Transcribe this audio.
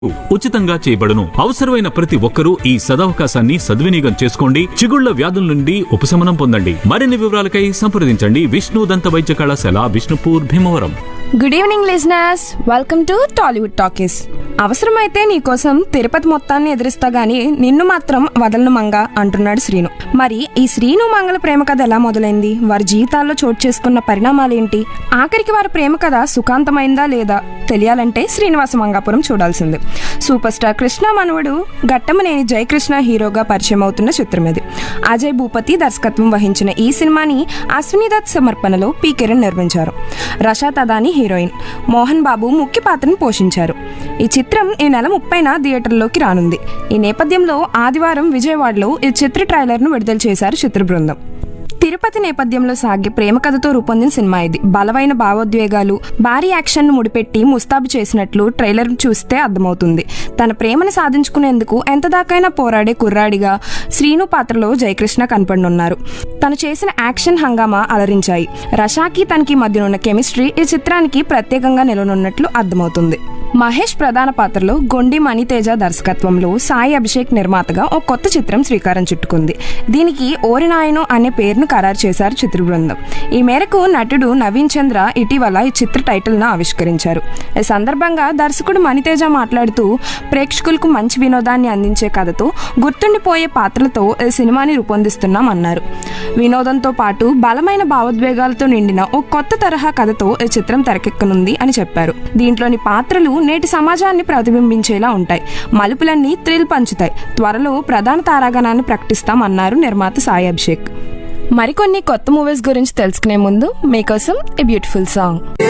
ఉచితంగా చేయబడును అవసరమైన ప్రతి ఒక్కరూ ఈ సదవకాశాన్ని సద్వినియోగం చేసుకోండి చిగుళ్ల వ్యాధుల నుండి ఉపశమనం పొందండి మరిన్ని వివరాలకై సంప్రదించండి విష్ణు దంత వైద్య కళాశాల Vishnupur Bhimavaram good evening listeners welcome to Tollywood talkies అవసరమైతే నీకోసం తిరుపతి మొత్తాన్ని ఎదిరిస్తా గానీ నిన్ను మాత్రం వదలను మంగ అంటున్నాడు శ్రీను మరి ఈ శ్రీను మంగళ ప్రేమ కథ ఎలా మొదలైంది వారి జీవితాల్లో చోటు చేసుకున్న పరిణామాలేంటి ఆఖరికి వారి ప్రేమ కథ సుఖాంతమైందా లేదా తెలియాలంటే శ్రీనివాస మంగాపురం చూడాల్సింది సూపర్ స్టార్ కృష్ణ మనవడు ఘట్టమనేని జయకృష్ణ హీరోగా పరిచయం అవుతున్న చిత్రం ఇది అజయ్ భూపతి దర్శకత్వం వహించిన ఈ సినిమాని అశ్విని దత్ సమర్పణలో పి కిరణ్ నిర్మించారు రషా తదాని హీరోయిన్ మోహన్ బాబు ముఖ్య పాత్రను పోషించారు ఈ చిత్రం ఈ నెల ముప్పైన థియేటర్లోకి రానుంది ఈ నేపథ్యంలో ఆదివారం విజయవాడలో ఈ చిత్ర ట్రైలర్ను విడుదల చేశారు చిత్ర బృందం తిరుపతి నేపథ్యంలో సాగే ప్రేమ కథతో రూపొందిన సినిమా ఇది బలమైన భావోద్వేగాలు భారీ యాక్షన్ ను ముడిపెట్టి ముస్తాబు చేసినట్లు ట్రైలర్ చూస్తే అర్థమవుతుంది తన ప్రేమను సాధించుకునేందుకు ఎంత దాకైనా పోరాడే కుర్రాడిగా శ్రీను పాత్రలో జయకృష్ణ కనపడనున్నారు తను చేసిన యాక్షన్ హంగామా అలరించాయి రషాకి తనకి మధ్యనున్న కెమిస్ట్రీ ఈ చిత్రానికి ప్రత్యేకంగా నిలవనున్నట్లు అర్థమవుతుంది మహేష్ ప్రధాన పాత్రలో గొండి మణితేజ దర్శకత్వంలో సాయి అభిషేక్ నిర్మాతగా ఓ కొత్త చిత్రం శ్రీకారం చుట్టుకుంది దీనికి ఓరినాయను అనే పేరును ఖరారు చేశారు చిత్ర బృందం ఈ మేరకు నటుడు నవీన్ చంద్ర ఇటీవల ఈ చిత్ర టైటిల్ ను ఆవిష్కరించారు ఈ సందర్భంగా దర్శకుడు మణితేజ మాట్లాడుతూ ప్రేక్షకులకు మంచి వినోదాన్ని అందించే కథతో గుర్తుండిపోయే పాత్రలతో ఈ సినిమాని రూపొందిస్తున్నాం అన్నారు వినోదంతో పాటు బలమైన భావోద్వేగాలతో నిండిన ఓ కొత్త తరహా కథతో ఈ చిత్రం తెరకెక్కనుంది అని చెప్పారు దీంట్లోని పాత్రలు నేటి సమాజాన్ని ప్రతిబింబించేలా ఉంటాయి మలుపులన్నీ థ్రిల్ పంచుతాయి త్వరలో ప్రధాన తారాగణాన్ని ప్రకటిస్తామన్నారు నిర్మాత సాయి అభిషేక్ మరికొన్ని కొత్త మూవీస్ గురించి తెలుసుకునే ముందు మీకోసం ఏ బ్యూటిఫుల్ సాంగ్